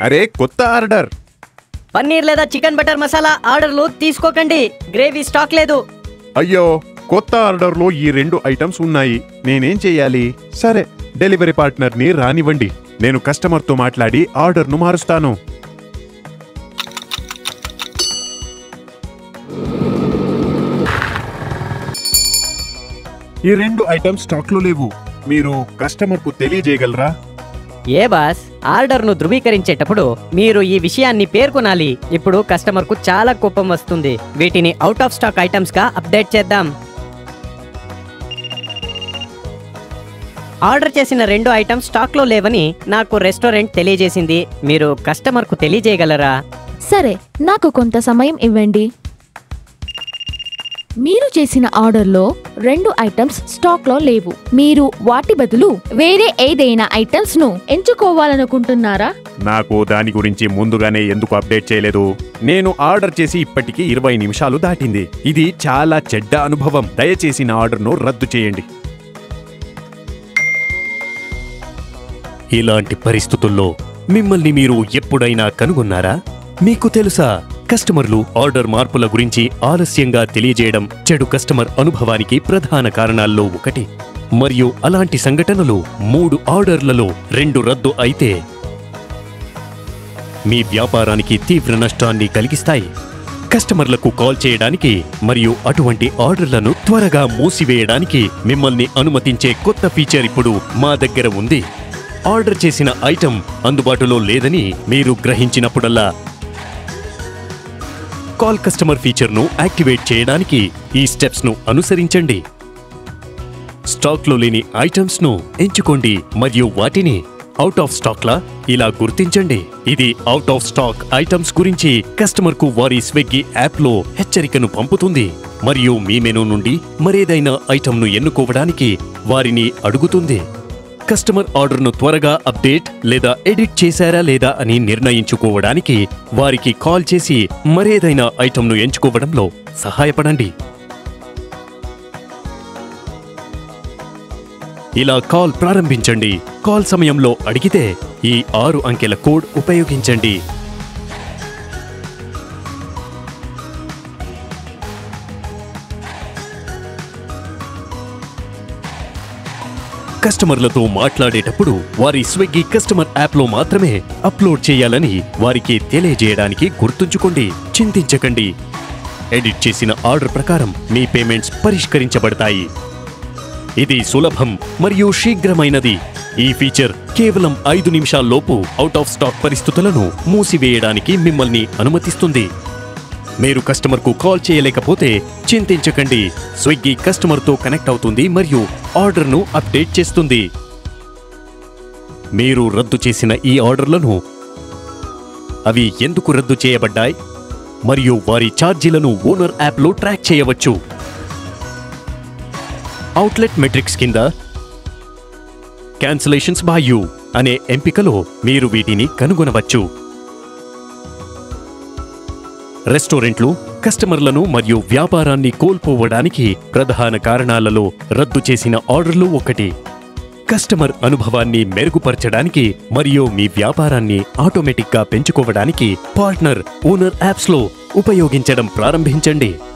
అరే కొత్త ఆర్డర్ పన్నీర్ లేదా చికెన్ బటర్ మసాలా ఆర్డర్లు తీసుకోకండి గ్రేవీ స్టాక్ లేదు అయ్యో కొత్త ఆర్డర్లో ఈ రెండు ఐటమ్స్ ఉన్నాయి నేనేం చెయ్యాలి సరే డెలివరీ పార్ట్నర్ని రానివ్వండి నేను కస్టమర్తో మాట్లాడి ఆర్డర్ను మారుస్తాను ఈ రెండు ఐటమ్స్ స్టాక్లో లేవు మీరు కస్టమర్కు తెలియజేయగలరా ఏ బాస్ ఆర్డర్ను ధృవీకరించేటప్పుడు మీరు ఈ విషయాన్ని పేర్కొనాలి ఇప్పుడు కస్టమర్కు చాలా కోపం వస్తుంది వీటిని అవుట్ ఆఫ్ స్టాక్ ఐటమ్స్ గా అప్డేట్ చేద్దాం ఆర్డర్ చేసిన రెండు ఐటమ్స్ స్టాక్ లో లేవని నాకు రెస్టారెంట్ తెలియజేసింది మీరు కస్టమర్కు తెలియజేయగలరా సరే నాకు కొంత సమయం ఇవ్వండి మీరు చేసిన ఆర్డర్లో రెండు ఐటమ్స్ స్టాక్లో లేవు మీరు వాటి బదులు వేరే ఏదైనా ఐటమ్స్ ను ఎంచుకోవాలనుకుంటున్నారా నాకు దాని గురించి ముందుగానే ఎందుకు అప్డేట్ చేయలేదు నేను ఆర్డర్ చేసి ఇప్పటికి ఇరవై నిమిషాలు దాటింది ఇది చాలా చెడ్డ అనుభవం దయచేసి నా ఆర్డర్ను రద్దు చేయండి ఇలాంటి పరిస్థితుల్లో మిమ్మల్ని మీరు ఎప్పుడైనా కనుగొన్నారా మీకు తెలుసా కస్టమర్లు ఆర్డర్ మార్పుల గురించి ఆలస్యంగా తెలియజేయడం చెడు కస్టమర్ అనుభవానికి ప్రధాన కారణాల్లో ఒకటి మరియు అలాంటి సంఘటనలు మూడు ఆర్డర్లలో రెండు రద్దు అయితే మీ వ్యాపారానికి తీవ్ర నష్టాన్ని కలిగిస్తాయి కస్టమర్లకు కాల్ చేయడానికి మరియు అటువంటి ఆర్డర్లను త్వరగా మూసివేయడానికి మిమ్మల్ని అనుమతించే కొత్త ఫీచర్ ఇప్పుడు మా దగ్గర ఉంది ఆర్డర్ చేసిన ఐటెం అందుబాటులో లేదని మీరు గ్రహించినప్పుడల్లా కాల్ కస్టమర్ ఫీచర్ను యాక్టివేట్ చేయడానికి ఈ స్టెప్స్ను అనుసరించండి స్టాక్లో లేని ఐటమ్స్ను ఎంచుకోండి మరియు వాటిని అవుట్ ఆఫ్ స్టాక్లా ఇలా గుర్తించండి ఇది అవుట్ ఆఫ్ స్టాక్ ఐటమ్స్ గురించి కస్టమర్కు వారి స్విగ్గీ యాప్లో హెచ్చరికను పంపుతుంది మరియు మీ మెనూ నుండి మరేదైనా ఐటమ్ను ఎన్నుకోవడానికి వారిని అడుగుతుంది కస్టమర్ ఆర్డర్ను త్వరగా అప్డేట్ లేదా ఎడిట్ చేశారా లేదా అని నిర్ణయించుకోవడానికి వారికి కాల్ చేసి మరేదైనా ఐటమ్ను ఎంచుకోవడంలో సహాయపడండి ఇలా కాల్ ప్రారంభించండి కాల్ సమయంలో అడిగితే ఈ ఆరు అంకెల కోడ్ ఉపయోగించండి కస్టమర్లతో మాట్లాడేటప్పుడు వారి స్విగ్గీ కస్టమర్ యాప్లో మాత్రమే అప్లోడ్ చేయాలని వారికి తెలియజేయడానికి గుర్తుంచుకోండి చింతించకండి ఎడిట్ చేసిన ఆర్డర్ ప్రకారం మీ పేమెంట్స్ పరిష్కరించబడతాయి ఇది సులభం మరియు శీఘ్రమైనది ఈ ఫీచర్ కేవలం ఐదు నిమిషాల్లోపు అవుట్ ఆఫ్ స్టాక్ పరిస్థితులను మూసివేయడానికి మిమ్మల్ని అనుమతిస్తుంది మీరు కస్టమర్కు కాల్ చేయలేకపోతే చింతించకండి స్విగ్గీ కస్టమర్తో కనెక్ట్ అవుతుంది మరియు ఆర్డర్ను అప్డేట్ చేస్తుంది మీరు రద్దు చేసిన ఈ ఆర్డర్లను అవి ఎందుకు రద్దు చేయబడ్డాయి మరియు వారి ఛార్జీలను ఓనర్ యాప్లో ట్రాక్ చేయవచ్చు అవుట్లెట్ మెట్రిక్స్ కింద క్యాన్సిలేషన్స్ బై యూ అనే ఎంపికలో మీరు వీటిని కనుగొనవచ్చు రెస్టారెంట్లు కస్టమర్లను మరియు వ్యాపారాన్ని కోల్పోవడానికి ప్రధాన కారణాలలో రద్దు చేసిన ఆర్డర్లు ఒకటి కస్టమర్ అనుభవాన్ని మెరుగుపరచడానికి మరియు మీ వ్యాపారాన్ని ఆటోమేటిక్గా పెంచుకోవడానికి పార్ట్నర్ ఓనర్ యాప్స్లో ఉపయోగించడం ప్రారంభించండి